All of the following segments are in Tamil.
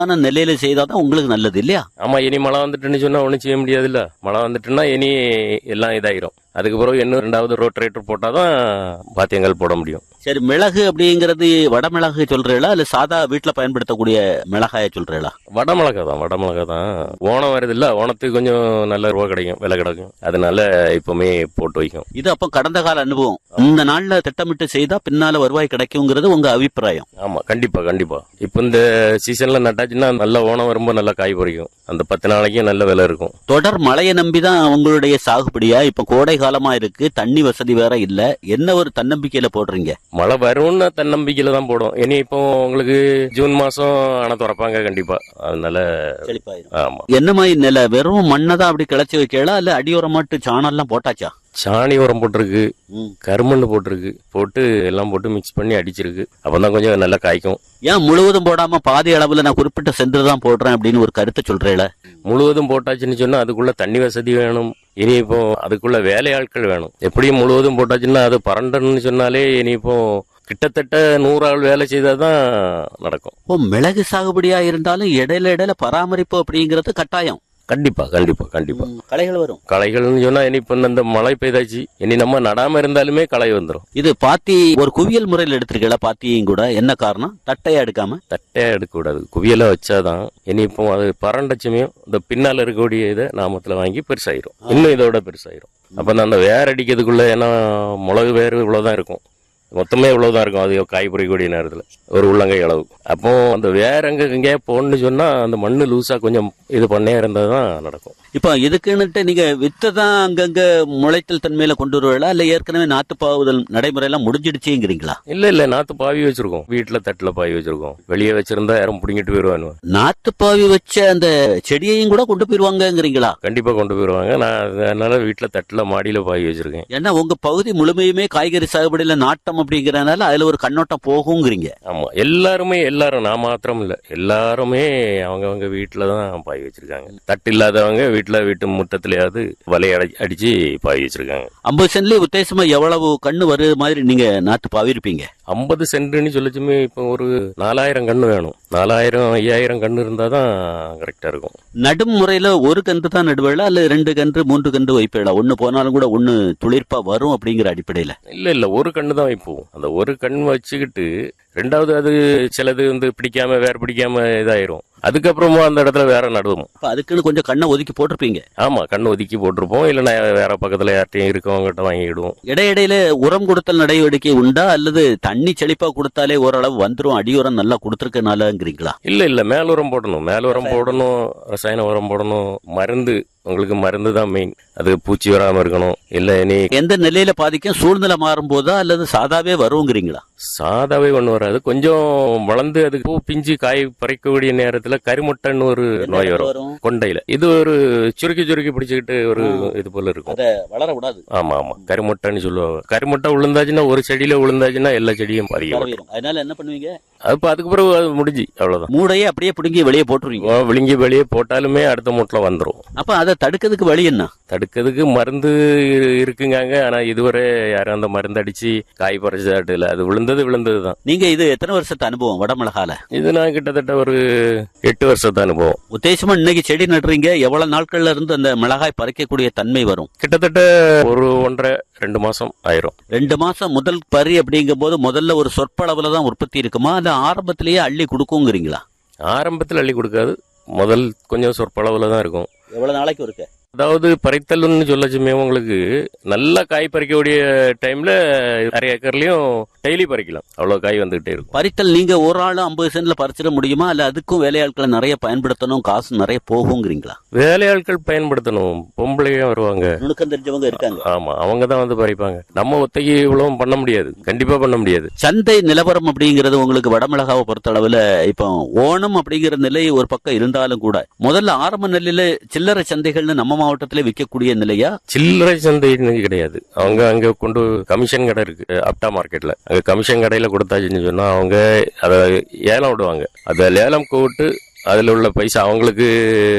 ஆனா நிலையில செய்தாதான் உங்களுக்கு நல்லது இல்லையா ஆமா இனி மழை வந்துட்டுன்னு சொன்னா ஒன்றும் செய்ய முடியாதுல்ல மழை வந்துட்டுன்னா இனி எல்லாம் இதாயிரும் அதுக்கு பிறகு இன்னும் ரெண்டாவது ரோட்டரேட்டர் போட்டாதான் பாத்தியங்கள் போட முடியும் சரி மிளகு அப்படிங்கிறது வடமிளகு சொல்றீங்களா இல்ல சாதா வீட்டுல பயன்படுத்தக்கூடிய மிளகாய சொல்றீங்களா வடமிளகா தான் வடமிளகா தான் ஓணம் வருது இல்ல ஓணத்துக்கு கொஞ்சம் நல்ல ரூபா கிடைக்கும் விலை கிடைக்கும் அதனால இப்பவுமே போட்டு வைக்கும் இது அப்ப கடந்த கால அனுபவம் இந்த நாள்ல திட்டமிட்டு செய்தா பின்னால வருவாய் கிடைக்குங்கிறது உங்க அபிப்பிராயம் ஆமா கண்டிப்பா கண்டிப்பா இப்ப இந்த சீசன்ல நட்டாச்சுன்னா நல்ல ஓணம் வரும்போது நல்லா காய் பறிக்கும் அந்த பத்து நாளைக்கு நல்ல விலை இருக்கும் தொடர் மழையை நம்பிதான் உங்களுடைய சாகுபடியா இப்ப கோடை காலமா இருக்கு தண்ணி வசதி வேற இல்ல என்ன ஒரு தன்னம்பிக்கையில போடுறீங்க மழை வரும்னு தன்னம்பிக்கையில தான் போடும் இனி இப்போ உங்களுக்கு ஜூன் மாசம் அணை திறப்பாங்க கண்டிப்பா அதனால செழிப்பாயிரும் ஆமா என்ன மாதிரி நில வெறும் மண்ணை தான் அப்படி கிளச்சி வைக்கலாம் இல்ல அடியோரமாட்டு சாணம் எல்லாம் போட்டாச்சா சாணி உரம் போட்டிருக்கு ம். கருமண் போட்டிருக்கு போட்டு எல்லாம் போட்டு மிக்ஸ் பண்ணி அடிச்சிருக்கு அப்பதான் கொஞ்சம் நல்லா காய்க்கும் ஏன் முழுவதும் போடாம பாதி அளவுல நான் குறிப்பிட்ட சென்று தான் போடுறேன் அப்படின்னு ஒரு கருத்தை சொல்றேல முழுவதும் போட்டாச்சுன்னு சொன்னா அதுக்குள்ள தண்ணி வசதி வேணும் இனி இப்போ அதுக்குள்ள வேலையாட்கள் வேணும் எப்படியும் முழுவதும் போட்டாச்சுன்னா அது பரண்டன்னு சொன்னாலே இனி இப்போ கிட்டத்தட்ட நூறு ஆள் வேலை செய்தாதான் நடக்கும் ஓ மிளகு சாகுபடியா இருந்தாலும் இடையில இடையில பராமரிப்பு அப்படிங்கிறது கட்டாயம் கண்டிப்பா கண்டிப்பா கண்டிப்பா களைகள் வரும் களைகள்னு சொன்னா இனி இப்ப இந்த மழை பெய்தாச்சு இனி நம்ம நடாம இருந்தாலுமே களை வந்துடும் இது பாத்தி ஒரு குவியல் முறையில் எடுத்திருக்கல பாத்தியும் கூட என்ன காரணம் தட்டையா எடுக்காம தட்டையா எடுக்கக்கூடாது குவியல வச்சாதான் இனி இப்போ அது பரண்டச்சமையும் இந்த பின்னால இருக்கக்கூடிய இதை நாமத்துல வாங்கி பெருசாயிரும் இன்னும் இதோட பெருசாயிரும் அப்ப அந்த வேர் அடிக்கிறதுக்குள்ள ஏன்னா மிளகு வேறு இவ்வளவுதான் இருக்கும் மொத்தமே இவ்வளவுதான் இருக்கும் அது காய் பறிக்கக்கூடிய நேரத்துல ஒரு உள்ளங்கை அளவு அப்போ அந்த வேற எங்க எங்கேயா போகணும்னு சொன்னா அந்த மண்ணு லூசா கொஞ்சம் இது பண்ணே இருந்தாதான் நடக்கும் இப்ப இதுக்குன்னுட்டு நீங்க வித்தை தான் அங்கங்க முளைத்தல் தன்மையில கொண்டு வருவீங்களா இல்ல ஏற்கனவே நாத்து பாவுதல் நடைமுறை எல்லாம் முடிஞ்சிடுச்சுங்கிறீங்களா இல்ல இல்ல நாத்து பாவி வச்சிருக்கோம் வீட்டுல தட்டுல பாவி வச்சிருக்கோம் வெளியே வச்சிருந்தா யாரும் பிடிங்கிட்டு போயிருவானு நாத்து பாவி வச்ச அந்த செடியையும் கூட கொண்டு போயிருவாங்கங்கிறீங்களா கண்டிப்பா கொண்டு போயிருவாங்க நான் அதனால வீட்டுல தட்டுல மாடியில பாவி வச்சிருக்கேன் ஏன்னா உங்க பகுதி முழுமையுமே காய்கறி சாகுபடியில நாட்டம் அப்படிங்கறதுனால அதுல ஒரு கண்ணோட்டம் போகுங்கிறீங்க ஆமா எல்லாருமே எல்லாரும் நான் மாத்திரம் இல்ல எல்லாருமே அவங்கவங்க வீட்டுல தான் பாய் வச்சிருக்காங்க தட்டு இல்லாதவங்க வீட்டுல வீட்டு முற்றத்திலேயாவது வலைய அடி- அடிச்சு பாய் வச்சிருக்காங்க ஐம்பது சென்ட்லயே உத்தேசமா எவ்வளவு கண்ணு வருது மாதிரி நீங்க நாத்து பாவி இருப்பீங்க ஐம்பது சென்ட்னு சொல்லிச்சுமே இப்போ ஒரு நாலாயிரம் கண்ணு வேணும் நாலாயிரம் ஐயாயிரம் கண்ணு இருந்தாதான் கரெக்டா இருக்கும் நடும் முறையில ஒரு கன்று தான் நடுவேளா அல்ல ரெண்டு கன்று மூன்று கன்று வைப்பேளா ஒண்ணு போனாலும் கூட ஒண்ணு துளிர்ப்பா வரும் அப்படிங்கிற அடிப்படையில இல்ல இல்ல ஒரு கண்ணு தான் வைப்போம் அந்த ஒரு கண் வச்சுக்கிட்டு ரெண்டாவது அது சிலது வந்து பிடிக்காம வேற பிடிக்காம இதாயிரும் அதுக்கப்புறமா அந்த இடத்துல வேற நடுவோம் அப்ப அதுக்குன்னு கொஞ்சம் கண்ணை ஒதுக்கி போட்டிருப்பீங்க ஆமா கண்ணு ஒதுக்கி போட்டிருப்போம் இல்லைன்னா வேற பக்கத்துல யார்ட்டையும் இருக்கவங்ககிட்ட வாங்கிடுவோம் இடையிடையில உரம் கொடுத்தல் நடவடிக்கை உண்டா அல்லது தண்ணி செழிப்பா கொடுத்தாலே ஓரளவு வந்துரும் அடி உரம் நல்லா கொடுத்துருக்கனாலங்கிறீங்களா இல்ல இல்ல மேல் உரம் போடணும் மேல் உரம் போடணும் ரசாயன உரம் போடணும் மருந்து உங்களுக்கு மருந்து தான் மெயின் அது பூச்சி வராம இருக்கணும் இல்ல இனி எந்த நிலையில பாதிக்கும் சூழ்நிலை மாறும் போதா அல்லது சாதாவே வருங்கிறீங்களா சாதாவே ஒண்ணு வராது கொஞ்சம் வளர்ந்து அதுக்கு பூ பிஞ்சு காய் பறிக்கக்கூடிய நேரத்துல கரிமுட்டைன்னு ஒரு நோய் வரும் கொண்டையில இது ஒரு சுருக்கி சுருக்கி பிடிச்சுக்கிட்டு ஒரு இது போல இருக்கும் அத வளர விடாது ஆமா ஆமா கரிமுட்டைன்னு சொல்லுவாங்க கரிமுட்டை விழுந்தாச்சுன்னா ஒரு செடியில விழுந்தாச்சுன்னா எல்லா செடியும் பறிக்கும் பரவிடும். அதனால என்ன பண்ணுவீங்க அப்ப அதுக்கு பிறகு அது முடிஞ்சு அவ்வளவுதான் மூடையே அப்படியே பிடுங்கி வெளியே போட்டுருவீங்க ஓ, விழுங்கி வெளியே போட்டாலுமே அடுத்த மூட்டில் வந்துரும் அப்ப அதை தடுக்கிறதுக்கு வழி என்ன தடுக்கிறதுக்கு மருந்து இரு- இருக்குங்காங்க ஆனா இதுவரை யாரும் அந்த மருந்து அடிச்சு காய் பறிச்சதாட்டு இல்ல அது விழுந்தது விழுந்தது தான் நீங்க இது எத்தனை வருஷத்து அனுபவம் வடமிளகால இது நான் கிட்டத்தட்ட ஒரு எட்டு வருஷத்து அனுபவம் உத்தேசமா இன்னைக்கு செடி நடுறீங்க எவ்வளவு நாட்கள்ல இருந்து அந்த மிளகாய் பறிக்கக்கூடிய தன்மை வரும் கிட்டத்தட்ட ஒரு ஒன்றரை ரெண்டு மாசம் ஆயிரும் ரெண்டு மாசம் முதல் பறி அப்படிங்கும் போது முதல்ல ஒரு சொற்பளவுல தான் உற்பத்தி இருக்குமா இல்ல ஆரம்பத்திலேயே அள்ளி கொடுக்குங்கிறீங்களா ஆரம்பத்தில் அள்ளி கொடுக்காது முதல் கொஞ்சம் சொற்பளவுல தான் இருக்கும் எவ்வளவு நாளைக்கு இருக்கு அதாவது பறித்தல்னு சொல்லச்சுமே உங்களுக்கு நல்லா காய் பறிக்கக்கூடிய டைம்ல அரை ஏக்கர்லயும் டெய்லி பறிக்கலாம் அவ்வளவு காய் வந்துகிட்டே இருக்கும் பறித்தல் நீங்க ஒரு ஆள் ஐம்பது சென்ட்ல பறிச்சிட முடியுமா இல்ல அதுக்கும் வேலையாட்களை நிறைய பயன்படுத்தணும் காசு நிறைய போகுங்கிறீங்களா வேலையாட்கள் பயன்படுத்தணும் பொம்பளையும் வருவாங்க நுணுக்கம் தெரிஞ்சவங்க இருக்காங்க ஆமா அவங்க தான் வந்து பறிப்பாங்க நம்ம ஒத்தைக்கு இவ்வளவும் பண்ண முடியாது கண்டிப்பா பண்ண முடியாது சந்தை நிலவரம் அப்படிங்கிறது உங்களுக்கு வடமிளகாவை பொறுத்த அளவுல இப்போ ஓணம் அப்படிங்கிற நிலை ஒரு பக்கம் இருந்தாலும் கூட முதல்ல ஆரம்ப நிலையில சில்லறை சந்தைகள்னு நம்ம மாவட்டத்துல விற்கக்கூடிய நிலையா சில்லறை சந்தைன்னு கிடையாது அவங்க அங்க கொண்டு கமிஷன் கடை இருக்கு அப்டா மார்க்கெட்ல அங்க கமிஷன் கடையில கொடுத்தாச்சுன்னு சொன்னா அவங்க அதை ஏலம் விடுவாங்க அதை ஏலம் கூட்டு அதுல உள்ள பைசா அவங்களுக்கு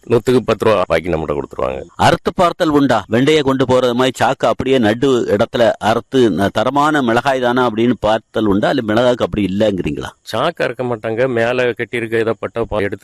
நூத்துக்கு பத்து ரூபா பாக்கி நம்மகிட்ட கொடுத்துருவாங்க அறுத்து பார்த்தல் உண்டா வெண்டையை கொண்டு போறது மாதிரி சாக்கு அப்படியே நடு இடத்துல அறுத்து ந- தரமான மிளகாய் தானா அப்படின்னு பார்த்தல் உண்டா இல்ல மிளகாய்க்கு அப்படி இல்லைங்கிறீங்களா சாக்கா இருக்க மாட்டாங்க மேல கட்டி இருக்க இதை பட்ட எடுத்து